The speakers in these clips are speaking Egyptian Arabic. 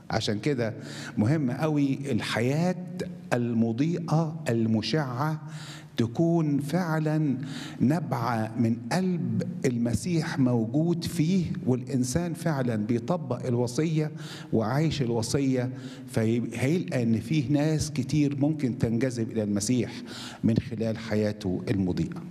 عشان كده مهم قوي الحياة المضيئة المشعة تكون فعلا نبعة من قلب المسيح موجود فيه والإنسان فعلا بيطبق الوصية وعايش الوصية فهيلقى إن فيه ناس كتير ممكن تنجذب إلى المسيح من خلال حياته المضيئة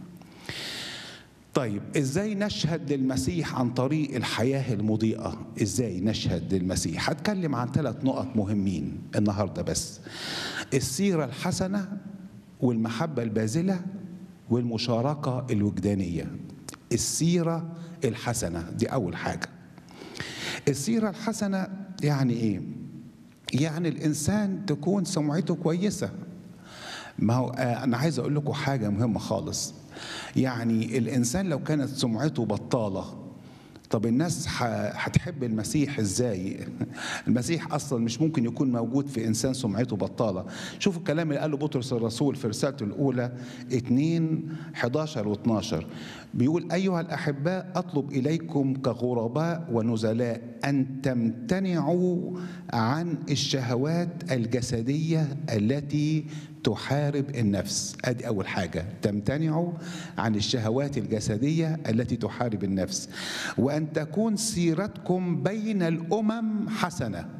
طيب ازاي نشهد للمسيح عن طريق الحياه المضيئه ازاي نشهد للمسيح هتكلم عن ثلاث نقط مهمين النهارده بس السيره الحسنه والمحبه الباذله والمشاركه الوجدانيه السيره الحسنه دي اول حاجه السيره الحسنه يعني ايه يعني الانسان تكون سمعته كويسه ما هو انا عايز اقول لكم حاجه مهمه خالص يعني الانسان لو كانت سمعته بطاله طب الناس هتحب المسيح ازاي المسيح اصلا مش ممكن يكون موجود في انسان سمعته بطاله شوفوا الكلام اللي قاله بطرس الرسول في رسالته الاولى 2 11 و12 بيقول ايها الاحباء اطلب اليكم كغرباء ونزلاء ان تمتنعوا عن الشهوات الجسديه التي تحارب النفس ادي اول حاجه تمتنعوا عن الشهوات الجسديه التي تحارب النفس وان تكون سيرتكم بين الامم حسنه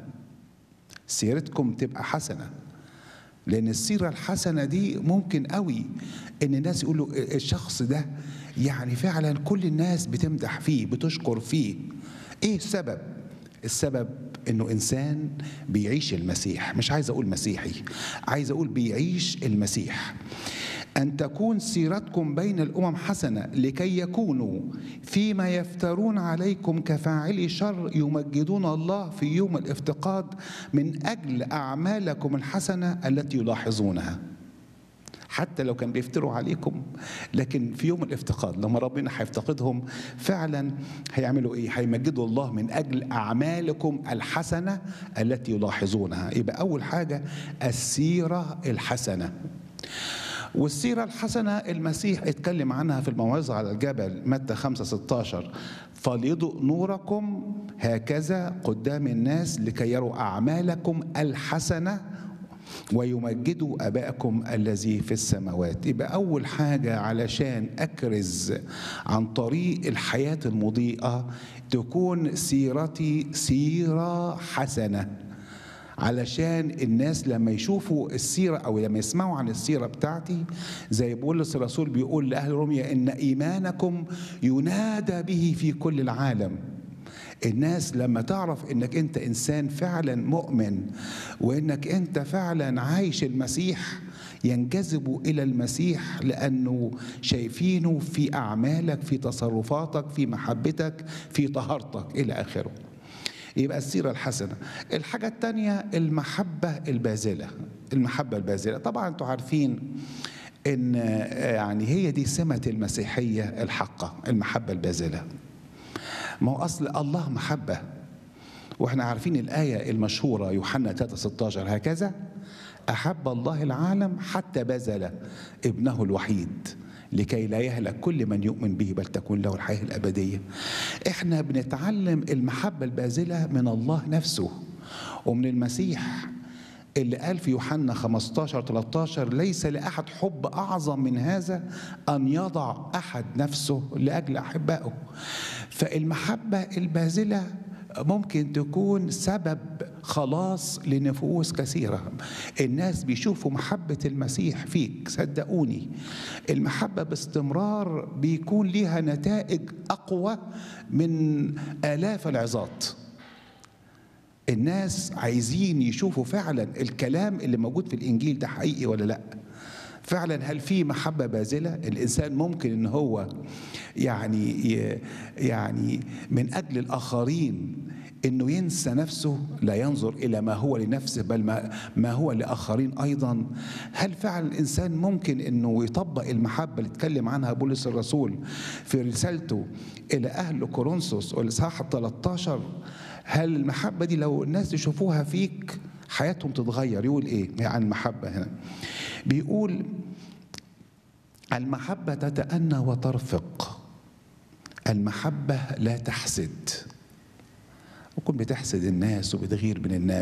سيرتكم تبقى حسنه لان السيره الحسنه دي ممكن قوي ان الناس يقولوا الشخص ده يعني فعلا كل الناس بتمدح فيه بتشكر فيه ايه السبب السبب انه انسان بيعيش المسيح مش عايز اقول مسيحي عايز اقول بيعيش المسيح ان تكون سيرتكم بين الامم حسنه لكي يكونوا فيما يفترون عليكم كفاعلي شر يمجدون الله في يوم الافتقاد من اجل اعمالكم الحسنه التي يلاحظونها حتى لو كان بيفتروا عليكم لكن في يوم الافتقاد لما ربنا هيفتقدهم فعلا هيعملوا ايه هيمجدوا الله من اجل اعمالكم الحسنه التي يلاحظونها يبقى اول حاجه السيره الحسنه والسيرة الحسنة المسيح اتكلم عنها في الموعظة على الجبل متى 5 16 فليضئ نوركم هكذا قدام الناس لكي يروا أعمالكم الحسنة ويمجدوا ابائكم الذي في السماوات يبقى اول حاجه علشان اكرز عن طريق الحياه المضيئه تكون سيرتي سيره حسنه علشان الناس لما يشوفوا السيرة أو لما يسمعوا عن السيرة بتاعتي زي بولس الرسول بيقول لأهل روميا إن إيمانكم ينادى به في كل العالم الناس لما تعرف انك انت انسان فعلا مؤمن وانك انت فعلا عايش المسيح ينجذبوا الى المسيح لانه شايفينه في اعمالك في تصرفاتك في محبتك في طهارتك الى اخره يبقى السيرة الحسنة الحاجة الثانية المحبة البازلة المحبة البازلة طبعا انتوا عارفين ان يعني هي دي سمة المسيحية الحقة المحبة البازلة ما هو اصل الله محبه واحنا عارفين الايه المشهوره يوحنا 3 16 هكذا احب الله العالم حتى بذل ابنه الوحيد لكي لا يهلك كل من يؤمن به بل تكون له الحياه الابديه احنا بنتعلم المحبه الباذله من الله نفسه ومن المسيح اللي قال في يوحنا 15 13 ليس لاحد حب اعظم من هذا ان يضع احد نفسه لاجل احبائه فالمحبه الباذله ممكن تكون سبب خلاص لنفوس كثيرة الناس بيشوفوا محبة المسيح فيك صدقوني المحبة باستمرار بيكون ليها نتائج أقوى من آلاف العظات الناس عايزين يشوفوا فعلا الكلام اللي موجود في الانجيل ده حقيقي ولا لا فعلا هل في محبه باذله الانسان ممكن ان هو يعني يعني من اجل الاخرين انه ينسى نفسه لا ينظر الى ما هو لنفسه بل ما, ما هو لاخرين ايضا هل فعلا الانسان ممكن انه يطبق المحبه اللي اتكلم عنها بولس الرسول في رسالته الى اهل كورنثوس والاصحاح 13 هل المحبة دي لو الناس يشوفوها فيك حياتهم تتغير يقول ايه عن المحبة هنا بيقول المحبة تتأنى وترفق المحبة لا تحسد وكن بتحسد الناس وبتغير من الناس